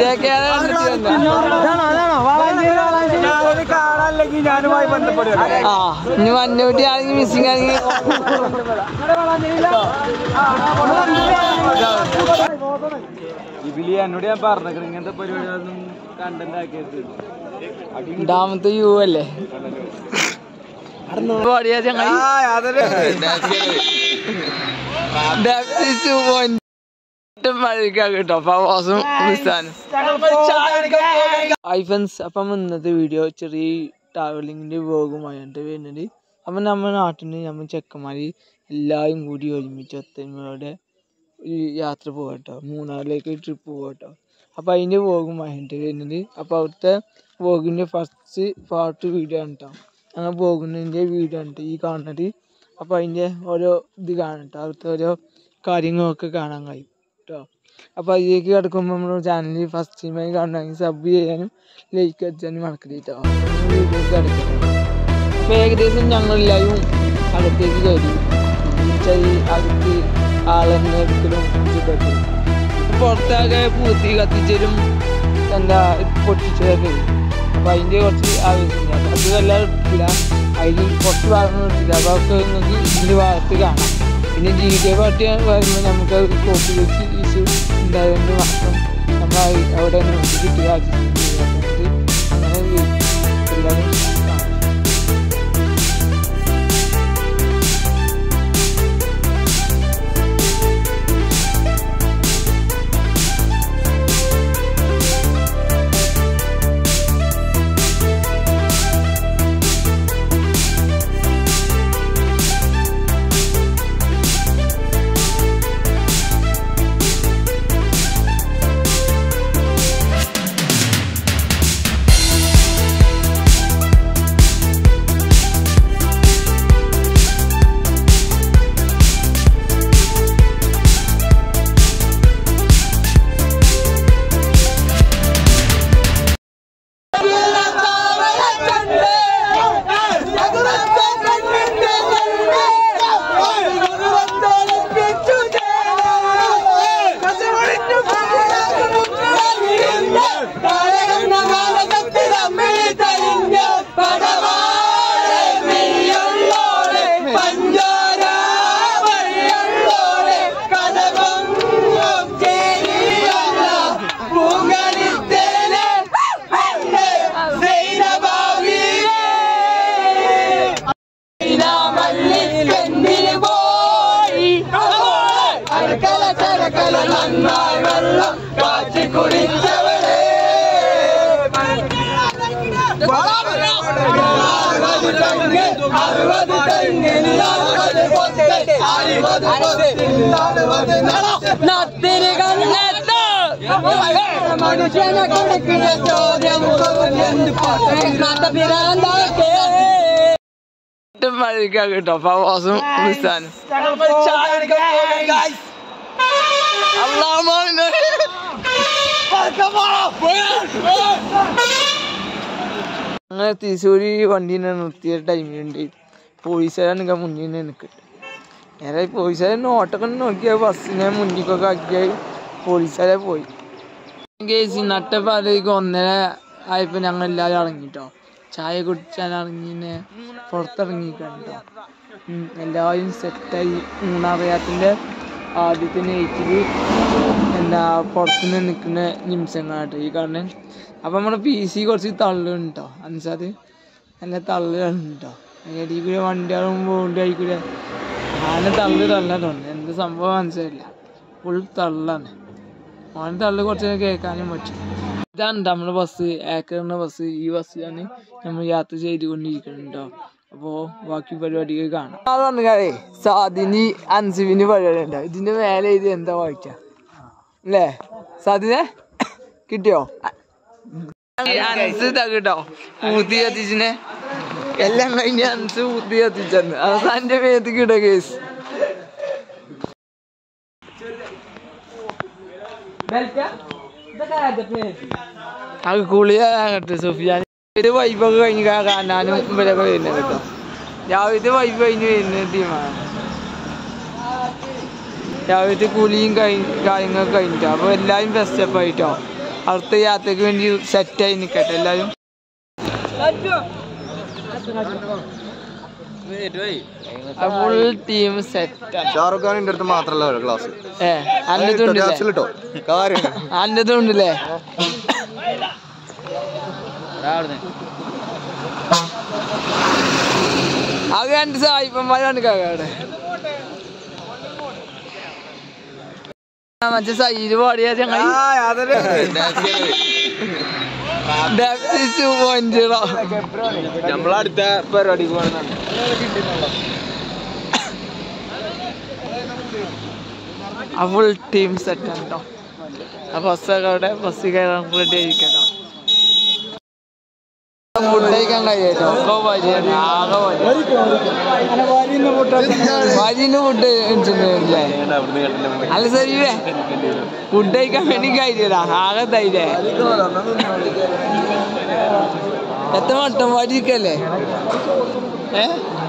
ജെകെആർ കണ്ടിട്ട് വന്നതാ. ഞാനൊന്ന് കാണാനില്ലെങ്കിൽ ഞാനുമായി ബന്ധപ്പെടുക ആ ഇനി മഞ്ഞൂട്ടി ആണെങ്കിൽ മിസ്സിംഗ് ആണെങ്കിൽ ഇതില് എന്നോട് ഞാൻ പറഞ്ഞേക്കണം ഇങ്ങനത്തെ പരിപാടികളൊന്നും കണ്ടന്റ് ആക്കിയത് രണ്ടാമത്തെ യു അല്ലേ പാടിയാ ചങ്ങായി മഴയ്ക്കാ കേട്ടോ ഫവാസും നിസാനും ഹായ് ഫ്രണ്ട്സ് അപ്പം ഇന്നത്തെ വീഡിയോ ചെറിയ ട്രാവലിങ്ങിന്റെ വ്ലോഗുമായിട്ട് വരുന്നത് അപ്പം നമ്മുടെ നാട്ടിൽ നിന്ന് നമ്മൾ ചെക്കന്മാര് എല്ലാവരും കൂടി ഒരുമിച്ച് ഒത്തന്മയോടെ ഈ യാത്ര പോകട്ടോ മൂന്നാറിലേക്ക് ട്രിപ്പ് പോകട്ടോ അപ്പം അതിൻ്റെ വ്ലോഗുമായിട്ട് വരുന്നത് അപ്പം അവിടുത്തെ വ്ലോഗിൻ്റെ ഫസ്റ്റ് പാർട്ട് വീഡിയോ ആണ് കേട്ടോ ഞങ്ങൾ പോകുന്നതിൻ്റെ വീഡിയോ ആണ് ട്ടോ ഈ കാണുന്നത് അപ്പോൾ അതിൻ്റെ ഓരോ ഇത് കാണട്ടോ അവിടുത്തെ ഓരോ കാര്യങ്ങളൊക്കെ കാണാൻ കഴിയും കേട്ടോ അപ്പോൾ അതിലേക്ക് കിടക്കുമ്പോൾ നമ്മുടെ ചാനൽ ഫസ്റ്റ് ടൈമായി കാണണമെങ്കിൽ സബ് ചെയ്യാനും ലൈക്ക് അടിച്ചാനും മറക്കരുത് കേട്ടോ വീഡിയോക്ക് കിടക്കട്ടോ അപ്പോൾ ഏകദേശം ഞങ്ങളെല്ലാവരും അകത്തേക്ക് കയറി എന്നുവെച്ചാൽ ഈ അകത്ത് ആളെന്നെ എടുക്കലും ഇതൊക്കെ പുറത്താകെ പൂത്തി കത്തിച്ചലും എന്താ പൊട്ടിച്ചതൊക്കെ അപ്പോൾ അതിൻ്റെ കുറച്ച് ആവശ്യമില്ല അത് എല്ലാം എടുത്തില്ല അതിൽ കുറച്ച് ഭാഗങ്ങൾ എടുത്തില്ല അപ്പോൾ അതൊക്കെ നിങ്ങൾക്ക് ഇതിൻ്റെ ഭാഗത്ത് കാണാം പിന്നെ ജി ഡി പാർട്ടി വരുമ്പോൾ നമുക്ക് അത് കോപ്പി വെച്ച് ഇഷ്യൂ ഉണ്ടായതുകൊണ്ട് മാത്രം നമ്മൾ അത് അവിടെ നോക്കി കിട്ടുക അങ്ങനെ എല്ലാവരും കാണാം മനുഷ്യനെ കൊടുക്കുന്ന ചോദ്യം മഴയ്ക്കാ കേട്ടോ ഫവാസും നിസാനും അള്ളാഹ് അങ്ങനെ തൃശ്ശൂര് വണ്ടീനെ നിർത്തിയ ടൈമിലുണ്ട് പോലീസുകാരാണ് മുന്നിൽ നിന്ന് നിൽക്കട്ടെ നേരെ പോലീസുകാരൻ ഓട്ടൊക്കെ നോക്കിയാൽ ബസ്സിനെ മുന്നിക്കൊക്കെ ആക്കിയാൽ പോലീസുകാരെ പോയി കേസ് നട്ടപ്പാലേക്ക് ഒന്നര ആയപ്പോൾ ഞങ്ങൾ എല്ലാവരും ഇറങ്ങിട്ടോ ചായ കുടിച്ചാൽ ഇറങ്ങിനെ പുറത്തിറങ്ങിക്കണ്ടോ എല്ലാവരും സെറ്റായി മൂന്നാറിയാത്തിൻ്റെ ആദ്യത്തെ നൈറ്റിൽ എന്താ പുറത്തുനിന്ന് നിൽക്കുന്ന നിമിഷങ്ങളാട്ടോ ഈ കാണുന്നത് അപ്പം നമ്മുടെ പി സി കുറച്ച് തള്ളുണ്ട് കേട്ടോ അൻസാദ് നല്ല തള്ളുകളുണ്ട് കേട്ടോ അതിൻ്റെ ഇടയിൽ കൂടെ വണ്ടികളും പോകേണ്ട കൂടെ ആന തള്ളു തള്ളാൻ തോന്നുന്നു എന്ത് സംഭവം മനസ്സിലായില്ല ഫുൾ തള്ളാണ് ഓൻ തള്ളു കുറച്ച് നേരം കേൾക്കാനും പറ്റും ഇതാണ് നമ്മുടെ ബസ് ഏക്കറിന്റെ ബസ് ഈ ബസ്സിലാണ് നമ്മൾ യാത്ര ചെയ്തുകൊണ്ടിരിക്കുന്നുണ്ടോ അപ്പോ ബാക്കി പരിപാടികൾ കാണാം അതെ സാദിനി അൻസുവിന് പരിപാടി ഉണ്ടോ ഇതിന്റെ മേലെ ഇത് എന്താ വായിച്ച അല്ലേ സാദിനെ കിട്ടിയോ അൻസ് തകിട്ടോ ഊത്തി കത്തിച്ചിനെ എല്ലാം കഴിഞ്ഞ് അൻസ് ഊത്തി കത്തിച്ചെന്ന് അവസാന്റെ മേത്ത് കിട കേസ് അത് കുളിയാകട്ടെ സുഫിയാൻ ഇത് വൈബൊക്കെ കഴിഞ്ഞ് കാ- കാണാനും ഇവരൊക്കെ വരുന്നത് കേട്ടോ രാവിലത്തെ വൈബ് കഴിഞ്ഞ് വരുന്ന ടീമാണ് രാവിലത്തെ കുളിയും കഴിഞ്ഞ് കാര്യങ്ങളൊക്കെ കഴിഞ്ഞിട്ടോ അപ്പോൾ എല്ലാവരും ബെസ്റ്റപ്പ് ആയിട്ടോ അടുത്ത യാത്രക്ക് വേണ്ടി സെറ്റായി നിൽക്കട്ടെ എല്ലാവരും ഫുൾ ടീം സെറ്റ് ഷാറുഖ് ഖാനിന്റെ അടുത്ത് മാത്രല്ല ക്ലാസ് ഏ അന്നതും ഉണ്ടല്ലേ കേട്ടോ കാര്യം അന്നതും ഉണ്ടല്ലേ അത് രണ്ട് സായിപ്പന്മാരാണ് കാക്കാടെ മറ്റേ സൈഡ് പാടിയ ചങ്ങായി ടു പോയിന്റ് സീറോ നമ്മളടുത്ത പരിപാടിക്ക് പോകുന്നുണ്ട് ആ ഫുൾ ടീം സെറ്റ് ആണ് കേട്ടോ ആ ബസ്സൊക്കെ അവിടെ ബസ്സിൽ കയറാൻ റെഡി ആയിരിക്കട്ടോ ഫുഡ് കഴിക്കാൻ കഴിയട്ടോ ഒക്കെ വരിയാണ് ആകെ വരിന്ന് ഫുഡ് കഴിച്ചിട്ടുണ്ടല്ലേ അല്ല സരീവേ ഫുഡ് കഴിക്കാൻ വേണ്ടി കഴിയടാ ആകെ തൈരേ എത്ര മട്ടം വരിക്കല്ലേ ഏ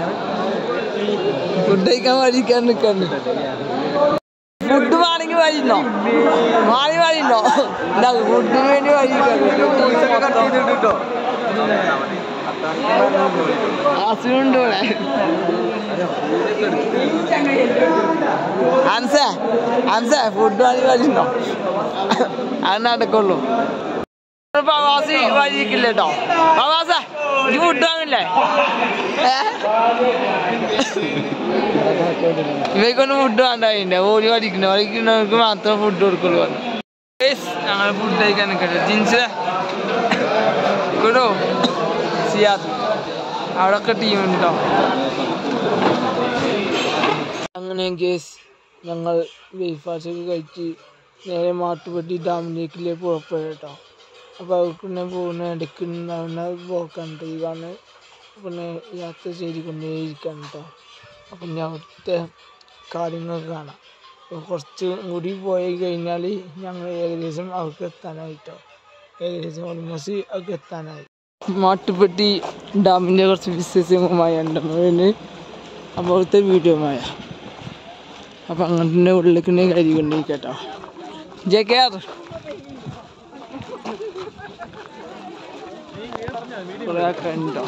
ഫുഡ് കഴിക്കാൻ വരിക്കാൻ നിൽക്കണ്ട് ഫുഡ് വേണമെങ്കിൽ വഴിയുണ്ടോ മാറി വഴിയുണ്ടോ എന്താ ഫുഡിന് വേണ്ടി വഴിയുണ്ടോ അസുഖമുണ്ട് ഇവിടെ അൻസേ അൻസേ ഫുഡ് വാങ്ങി വഴിയുണ്ടോ അത് നടക്കുള്ളൂ പ്രവാസി വഴിക്കില്ല കേട്ടോ പ്രവാസ ഈ ഫുഡ് വാങ്ങില്ലേ ഏ ഇവയ്ക്കൊന്നും ഫുഡ് വേണ്ടായില്ല ഓടി പഠിക്കണ്ട പഠിക്കുന്നവർക്ക് മാത്രം ഫുഡ് കൊടുക്കുള്ളൂ പറഞ്ഞു ഞങ്ങൾ ഫുഡ് കഴിക്കാൻ നിൽക്കട്ടെ ജിൻസ് കേട്ടോ സിയാദ് അവിടെ ഒക്കെ ടീം ഉണ്ടോ അങ്ങനെ കേസ് ഞങ്ങൾ ബ്രേക്ക്ഫാസ്റ്റ് ഒക്കെ കഴിച്ച് നേരെ മാട്ടുപട്ടി ഡാമിലേക്ക് പുറപ്പെടും അപ്പോൾ അവർക്ക് തന്നെ പോകുന്ന ഇടയ്ക്ക് ഉണ്ടാവുന്ന പോക്കാണ് ഈ കാണുന്നത് പിന്നെ യാത്ര ചെയ്തുകൊണ്ടേയിരിക്കുകയാണ് കേട്ടോ അപ്പം ഞാൻ അവിടുത്തെ കാര്യങ്ങൾ കാണാം അപ്പോൾ കുറച്ച് കൂടി പോയി കഴിഞ്ഞാൽ ഞങ്ങൾ ഏകദേശം അവർക്ക് എത്താനായിട്ടോ ഏകദേശം ഓൾമോസ്റ്റ് അവർക്ക് എത്താനായി മാട്ടുപ്പെട്ടി ഡാമിൻ്റെ കുറച്ച് വിശേഷങ്ങളുമായി ഉണ്ടെന്ന് അപ്പോൾ അവിടുത്തെ വീഡിയോമായ അപ്പം അങ്ങനത്തെ ഉള്ളിലേക്ക് കരി കൊണ്ടിരിക്കട്ടോ ജെ കെ ആർ കുറേ ഒക്കെ ഉണ്ടോ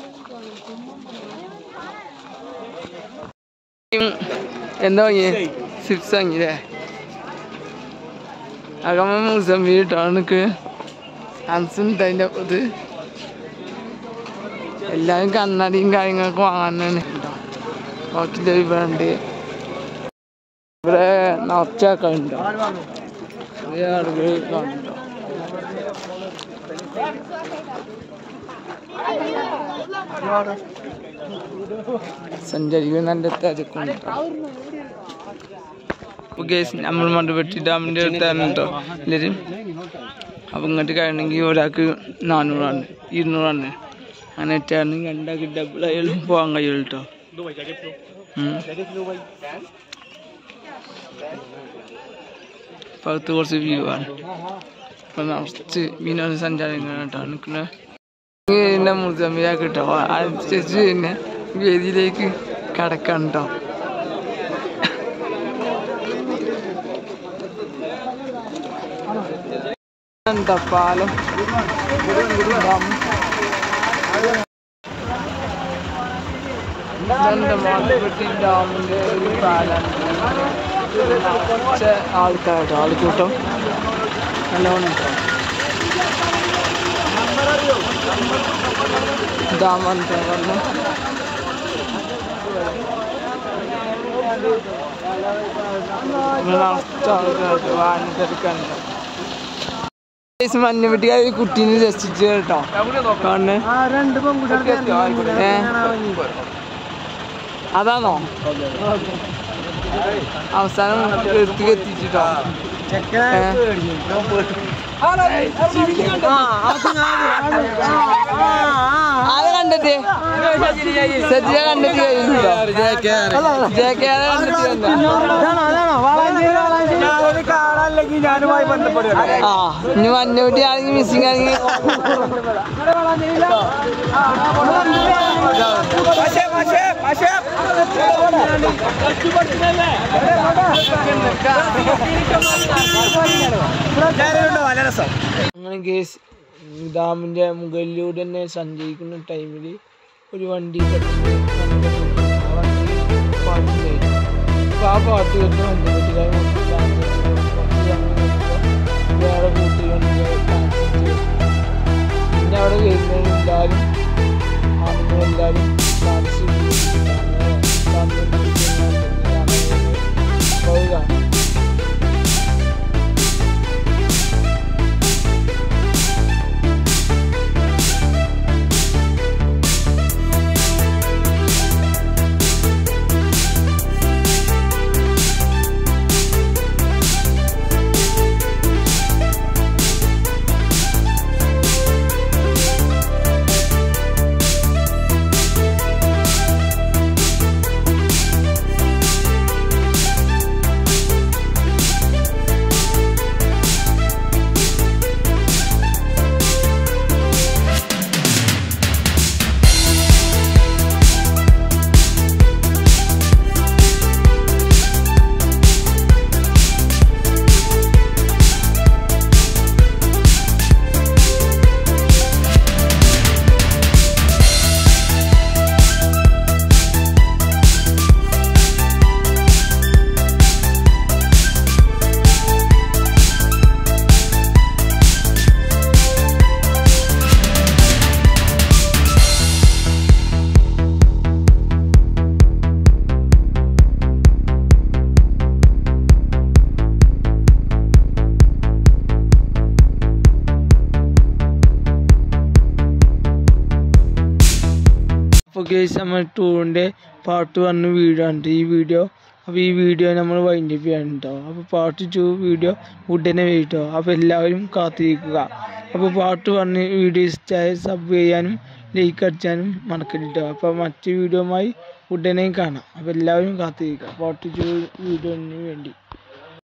എന്താ വാങ്ങിയേ സിക്സ് വാങ്ങിയില്ലേ അകമ്മ മുസമ്പി കിട്ടോ നിനക്ക് അൻസുണ്ട് അതിൻ്റെ ഇത് എല്ലാവരും കണ്ണാടിയും കാര്യങ്ങളൊക്കെ വാങ്ങാനാണ് ബാക്കി ഇവിടെ ഉണ്ട് ഇവിടെ നിറച്ചൊക്കെ ഉണ്ടോ കുറേ ആളുകൾ കാണുന്നുണ്ടോ സഞ്ചരിക്കുന്ന നല്ല തിരക്കുണ്ട് അപ്പോൾ കേസ് നമ്മൾ മണ്ടുപെട്ടി ഡാമിൻ്റെ അടുത്താണ് കേട്ടോ എല്ലാവരും അപ്പം ഇങ്ങോട്ട് കഴിയണമെങ്കിൽ ഒരാൾക്ക് നാനൂറാണ് ഇരുന്നൂറാണ് അങ്ങനെ ഇട്ടാണ് രണ്ടാൾക്ക് ഡബിൾ ആയാലും പോകാൻ കഴിയുള്ളൂ കേട്ടോ ഉം. അപ്പം അകത്ത് കുറച്ച് വ്യൂ ആണ് അപ്പം നിറച്ച് വിനോദസഞ്ചാരങ്ങളാണ് കേട്ടോ നിൽക്കുന്നത് പിന്നെ മുസമ്മിയ കിട്ടോ അനുസരിച്ച് പിന്നെ വേദിയിലേക്ക് കടക്കാം കേട്ടോ എന്താ പാലം ഡാം. ഇതെന്താ മാട്ടുപ്പെട്ടി ഡാമിന്റെ ഒരു പാലാണ് നിറച്ച ആൾക്കാട്ടോ ആൾക്കൂട്ടം നല്ലോണം ഉണ്ടോ ഡാം ಅಂತ പറഞ്ഞു മഞ്ഞ വെട്ടിക്കാർ കുട്ടീനെ രസിച്ച് കേട്ടോ കാണുന്നെ രണ്ട് ഏ? അതാണോ അവസാനം എടുത്ത് എത്തിച്ചിട്ടോ ഏ? ആരെ കണ്ടിട്ട് സജ്ജ കണ്ടിട്ട് കഴിഞ്ഞിട്ടോ ജെ കെ ആരെ കണ്ടിട്ട് കഴിഞ്ഞോ? ഞാനുമായി ബന്ധപ്പെടുക ആ ഇനി മഞ്ഞൂട്ടി ആണെങ്കിൽ മിസ്സിംഗ് ആണെങ്കിൽ നല്ല രസം അങ്ങനെ കേസ് ഡാമിന്റെ മുകളിലൂടെ തന്നെ സഞ്ചരിക്കുന്ന ടൈമിൽ ഒരു വണ്ടി പെട്ടെന്ന് വണ്ടി ആ വണ്ടി പാട്ട് കഴിഞ്ഞു അപ്പൊ ആ പാട്ട് കേട്ട് വണ്ടി കെട്ടുകാരൻ മൊത്തം dance കളിച്ചു. കുറച്ച് സമയം കഴിഞ്ഞപ്പോൾ വേറെ കൂട്ടി വണ്ടി ഡാൻസ് കളിച്ചു പിന്നെ അവിടെ വരുന്നവരും എല്ലാവരും ആണുങ്ങളെല്ലാവരും ഡാൻസ് കാണാൻ അപ്പോൾ കേസ് നമ്മൾ ടൂറിൻ്റെ പാർട്ട് വൺ വീഡിയോ ഉണ്ട് ഈ വീഡിയോ അപ്പോൾ ഈ വീഡിയോ നമ്മൾ വൈൻഡ് അപ്പ് ചെയ്യാൻ കേട്ടോ അപ്പോൾ പാർട്ട് ടു വീഡിയോ ഉടനെ വരും കേട്ടോ അപ്പോൾ എല്ലാവരും കാത്തിരിക്കുക അപ്പോൾ പാർട്ട് വൺ വീഡിയോ ഇഷ്ടമായ സബ് ചെയ്യാനും ലൈക്ക് അടിച്ചാനും മറക്കരുത് കേട്ടോ അപ്പോൾ മറ്റു വീഡിയോയുമായി ഉടനെ കാണാം അപ്പോൾ എല്ലാവരും കാത്തിരിക്കുക പാർട്ട് ടു വീഡിയോന് വേണ്ടി